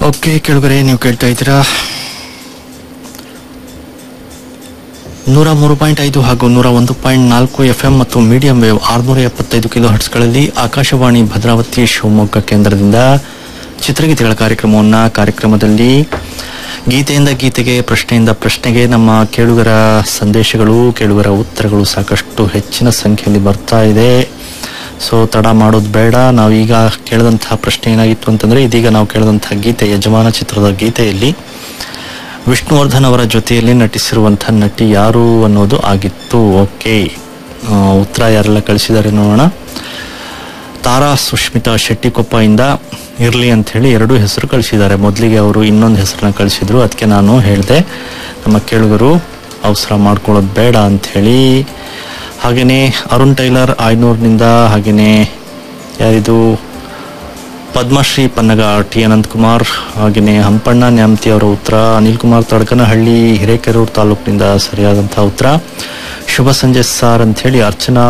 okay ಕೆಳಗರೆ ನೀವು ಕೇಳ್ತಾ ಇದ್ದೀರಾ ನೂರ ಮೂರು ಪಾಯಿಂಟ್ ಐದು ಹಾಗೂ ನೂರ ಒಂದು ಪಾಯಿಂಟ್ ನಾಲ್ಕು ಎಫ್ ಎಂ ಮತ್ತು ಮೀಡಿಯಂ ವೇವ್ ಆರುನೂರ ಎಪ್ಪತ್ತೈದು ಕಿಲೋ ಹರ್ಟ್ಸ್ಗಳಲ್ಲಿ ಆಕಾಶವಾಣಿ ಭದ್ರಾವತಿ ಶಿವಮೊಗ್ಗ ಕೇಂದ್ರದಿಂದ ಚಿತ್ರಗೀತೆಗಳ ಕಾರ್ಯಕ್ರಮವನ್ನು ಕಾರ್ಯಕ್ರಮದಲ್ಲಿ ಗೀತೆಯಿಂದ ಗೀತೆಗೆ ಪ್ರಶ್ನೆಯಿಂದ ಪ್ರಶ್ನೆಗೆ ನಮ್ಮ ಕೇಳುಗರ ಸಂದೇಶಗಳು ಕೇಳುಗರ ಉತ್ತರಗಳು ಸಾಕಷ್ಟು ಹೆಚ್ಚಿನ ಸಂಖ್ಯೆಯಲ್ಲಿ ಬರ್ತಾ ಇದೆ ಸೊ ತಡ ಮಾಡೋದು ಬೇಡ ನಾವೀಗ ಕೇಳಿದಂತಹ ಪ್ರಶ್ನೆ ಏನಾಗಿತ್ತು ಅಂತಂದ್ರೆ ಇದೀಗ ನಾವು ಕೇಳಿದಂತಹ ಗೀತೆ ಯಜಮಾನ ಚಿತ್ರದ ಗೀತೆಯಲ್ಲಿ ವಿಷ್ಣುವರ್ಧನ್ ಅವರ ಜೊತೆಯಲ್ಲಿ ನಟಿಸಿರುವಂತಹ ನಟಿ ಯಾರು ಅನ್ನೋದು ಆಗಿತ್ತು ಓಕೆ ಆ, ಉತ್ತರ ಯಾರೆಲ್ಲ ಕಳಿಸಿದ್ದಾರೆ ನೋಡೋಣ ತಾರಾ ಸುಷ್ಮಿತಾ ಶೆಟ್ಟಿಕೊಪ್ಪ ಇಂದ ಇರ್ಲಿ ಅಂತ ಹೇಳಿ ಎರಡು ಹೆಸರು ಕಳಿಸಿದ್ದಾರೆ ಮೊದಲಿಗೆ ಅವರು ಇನ್ನೊಂದು ಹೆಸರನ್ನ ಕಳಿಸಿದ್ರು ಅದಕ್ಕೆ ನಾನು ಹೇಳಿದೆ ನಮ್ಮ ಕೇಳುಗರು ಅವಸರ ಮಾಡ್ಕೊಳ್ಳೋದು ಬೇಡ ಅಂತ ಹೇಳಿ ಹಾಗೆಯೇ ಅರುಣ್ ಟೈಲರ್ ಆಯ್ನೂರ್ನಿಂದ ಹಾಗೆಯೇ ಯಾರಿದು ಪದ್ಮಶ್ರೀ ಪನ್ನಗ ಟಿ ಅನಂತಕುಮಾರ್ ಹಾಗೆಯೇ ಹಂಪಣ್ಣ ನ್ಯಾಮತಿ ಅವರ ಉತ್ತರ ಅನಿಲ್ ಕುಮಾರ್ ತಡಕನಹಳ್ಳಿ ಹಿರೇಕೆರೂರು ತಾಲೂಕಿನಿಂದ ಸರಿಯಾದಂತಹ ಉತ್ತರ ಶುಭ ಸಂಜೆ ಸಾರ್ ಅಂತ ಹೇಳಿ ಅರ್ಚನಾ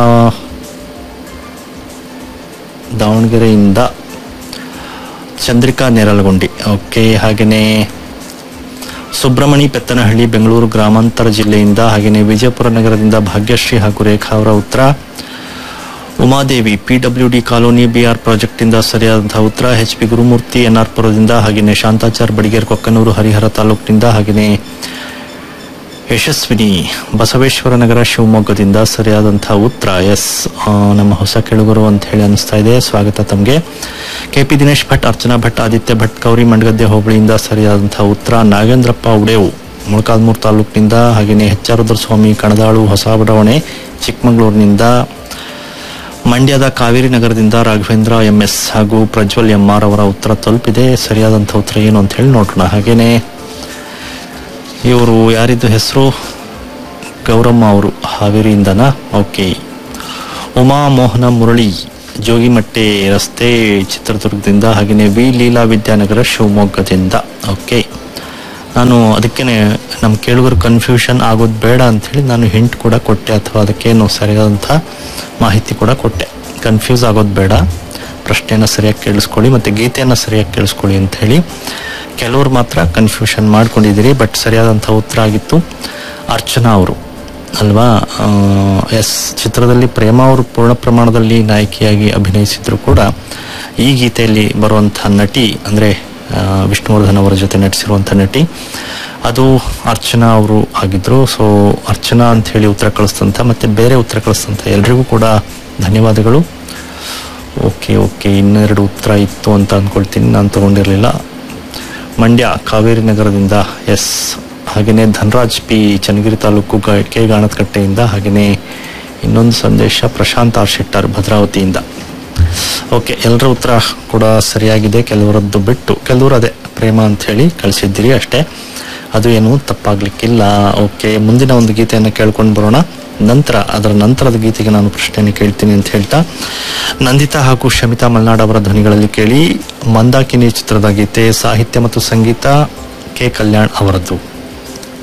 ದಾವಣಗೆರೆಯಿಂದ ಚಂದ್ರಿಕಾ ನೇರಲಗುಂಡಿ ಓಕೆ ಹಾಗೆಯೇ ಸುಬ್ರಮಣಿ ಪೆತ್ತನಹಳ್ಳಿ ಬೆಂಗಳೂರು ಗ್ರಾಮಾಂತರ ಜಿಲ್ಲೆಯಿಂದ ಹಾಗೆಯೇ ವಿಜಯಪುರ ನಗರದಿಂದ ಭಾಗ್ಯಶ್ರೀ ಹಾಗೂ ರೇಖಾ ಅವರ ಉತ್ತರ Umadevi PW D colony BR project ಇಂದ ಸರಿಯಾದಂತಹ ಉತ್ತರ ಎಚ್ ಪಿ ಗುರುಮೂರ್ತಿ ಎನ್ಆರ್ ಪುರದಿಂದ ಹಾಗೆಯೇ ಶಾಂತಾಚಾರ್ ಬಡಿಗೇರ್ ಕೊಕ್ಕನೂರು ಹರಿಹರ ತಾಲೂಕಿನಿಂದ ಹಾಗೆಯೇ ಯಶಸ್ವಿನಿ ಬಸವೇಶ್ವರ ನಗರ ಶಿವಮೊಗ್ಗದಿಂದ ಸರಿಯಾದಂತಹ ಉತ್ತರ ಎಸ್ ಆ, ನಮ್ಮ ಹೊಸ ಕೆಳುಗರು ಅಂತ ಹೇಳಿ ಅನಿಸ್ತಾ ಇದೆ ಸ್ವಾಗತ ತಮಗೆ ಕೆಪಿ ದಿನೇಶ್ ಭಟ್ ಅರ್ಚನಾ ಭಟ್ ಆದಿತ್ಯ ಭಟ್ ಗೌರಿ ಮಂಡಗದ್ದೆ ಹೋಬಳಿಯಿಂದ ಸರಿಯಾದಂತಹ ಉತ್ತರ ನಾಗೇಂದ್ರಪ್ಪ ಉಡೇವು ಮೊಳಕಾಲ್ಮೂರು ತಾಲೂಕಿನಿಂದ ಹಾಗೆಯೇ ಎಚ್ ಆರ್ ಸ್ವಾಮಿ ಕಣದಾಳು ಹೊಸ ಬಡಾವಣೆ ಚಿಕ್ಕಮಗಳೂರಿನಿಂದ ಮಂಡ್ಯದ ಕಾವೇರಿ ನಗರದಿಂದ ರಾಘವೇಂದ್ರ ಎಂಎಸ್ ಹಾಗೂ ಪ್ರಜ್ವಲ್ ಎಂಆರ್ ಅವರ ಉತ್ತರ ತಲುಪಿದೆ ಸರಿಯಾದಂಥ ಉತ್ತರ ಏನು ಅಂತ ಹೇಳಿ ನೋಡೋಣ ಹಾಗೇನೆ ಇವರು ಯಾರಿದ್ದು ಹೆಸರು ಗೌರಮ್ಮ ಅವರು ಹಾವೇರಿಯಿಂದನಾ ಓಕೆ ಉಮಾ ಮೋಹನ ಮುರಳಿ ಜೋಗಿಮಟ್ಟೆ ರಸ್ತೆ ಚಿತ್ರದುರ್ಗದಿಂದ ಹಾಗೆಯೇ ವಿ ಲೀಲಾ ವಿದ್ಯಾನಗರ ಶಿವಮೊಗ್ಗದಿಂದ ಓಕೆ ನಾನು ಅದಕ್ಕೇನೆ ನಮ್ಮ ಕೇಳುಗರು ಕನ್ಫ್ಯೂಷನ್ ಆಗೋದು ಬೇಡ ಅಂಥೇಳಿ ನಾನು ಹಿಂಟ್ ಕೂಡ ಕೊಟ್ಟೆ ಅಥವಾ ಅದಕ್ಕೇನು ಸರಿಯಾದಂಥ ಮಾಹಿತಿ ಕೂಡ ಕೊಟ್ಟೆ ಕನ್ಫ್ಯೂಸ್ ಆಗೋದು ಬೇಡ ಪ್ರಶ್ನೆಯನ್ನು ಸರಿಯಾಗಿ ಕೇಳಿಸ್ಕೊಳ್ಳಿ ಮತ್ತು ಗೀತೆಯನ್ನು ಸರಿಯಾಗಿ ಕೇಳಿಸ್ಕೊಳ್ಳಿ ಅಂತ ಹೇಳಿ ಕೆಲವರು ಮಾತ್ರ ಕನ್ಫ್ಯೂಷನ್ ಮಾಡ್ಕೊಂಡಿದ್ದೀರಿ ಬಟ್ ಸರಿಯಾದಂಥ ಉತ್ತರ ಆಗಿತ್ತು ಅರ್ಚನಾ ಅವರು ಅಲ್ವಾ ಎಸ್ ಚಿತ್ರದಲ್ಲಿ ಪ್ರೇಮ ಅವರು ಪೂರ್ಣ ಪ್ರಮಾಣದಲ್ಲಿ ನಾಯಕಿಯಾಗಿ ಅಭಿನಯಿಸಿದ್ರು ಕೂಡ ಈ ಗೀತೆಯಲ್ಲಿ ಬರುವಂಥ ನಟಿ ಅಂದರೆ ವಿಷ್ಣುವರ್ಧನ್ ಅವರ ಜೊತೆ ನಟಿಸಿರುವಂಥ ನಟಿ ಅದು ಅರ್ಚನಾ ಅವರು ಆಗಿದ್ರು ಸೊ ಅರ್ಚನಾ ಅಂತ ಹೇಳಿ ಉತ್ತರ ಕಳಿಸ್ತಂತ ಮತ್ತೆ ಬೇರೆ ಉತ್ತರ ಕಳಿಸ್ತಂತ ಎಲ್ರಿಗೂ ಕೂಡ ಧನ್ಯವಾದಗಳು ಓಕೆ ಓಕೆ ಇನ್ನೆರಡು ಉತ್ತರ ಇತ್ತು ಅಂತ ಅಂದ್ಕೊಳ್ತೀನಿ ನಾನು ತಗೊಂಡಿರಲಿಲ್ಲ ಮಂಡ್ಯ ಕಾವೇರಿ ನಗರದಿಂದ ಎಸ್ ಹಾಗೆಯೇ ಧನರಾಜ್ ಪಿ ಚನ್ನಗಿರಿ ತಾಲೂಕು ಗ- ಕೆ ಗಾಣದಕಟ್ಟೆಯಿಂದ ಹಾಗೆಯೇ ಇನ್ನೊಂದು ಸಂದೇಶ ಪ್ರಶಾಂತ್ ಆರ್ ಶೆಟ್ಟರ್ ಭದ್ರಾವತಿಯಿಂದ ಓಕೆ ಎಲ್ಲರ ಉತ್ತರ ಕೂಡ ಸರಿಯಾಗಿದೆ ಕೆಲವರದ್ದು ಬಿಟ್ಟು ಕೆಲವರು ಅದೇ ಪ್ರೇಮ ಅಂತ ಹೇಳಿ ಕಳಿಸಿದ್ದೀರಿ ಅಷ್ಟೇ ಅದು ಏನು ತಪ್ಪಾಗ್ಲಿಕ್ಕಿಲ್ಲ ಓಕೆ ಮುಂದಿನ ಒಂದು ಗೀತೆಯನ್ನು ಕೇಳ್ಕೊಂಡು ಬರೋಣ ನಂತರ ಅದರ ನಂತರದ ಗೀತೆಗೆ ನಾನು ಪ್ರಶ್ನೆಯನ್ನು ಕೇಳ್ತೀನಿ ಅಂತ ಹೇಳ್ತಾ ನಂದಿತಾ ಹಾಗೂ ಶಮಿತಾ ಮಲ್ನಾಡ್ ಅವರ ಧ್ವನಿಗಳಲ್ಲಿ ಕೇಳಿ ಮಂದಾಕಿನಿ ಚಿತ್ರದ ಗೀತೆ ಸಾಹಿತ್ಯ ಮತ್ತು ಸಂಗೀತ ಕೆ ಕಲ್ಯಾಣ್ ಅವರದ್ದು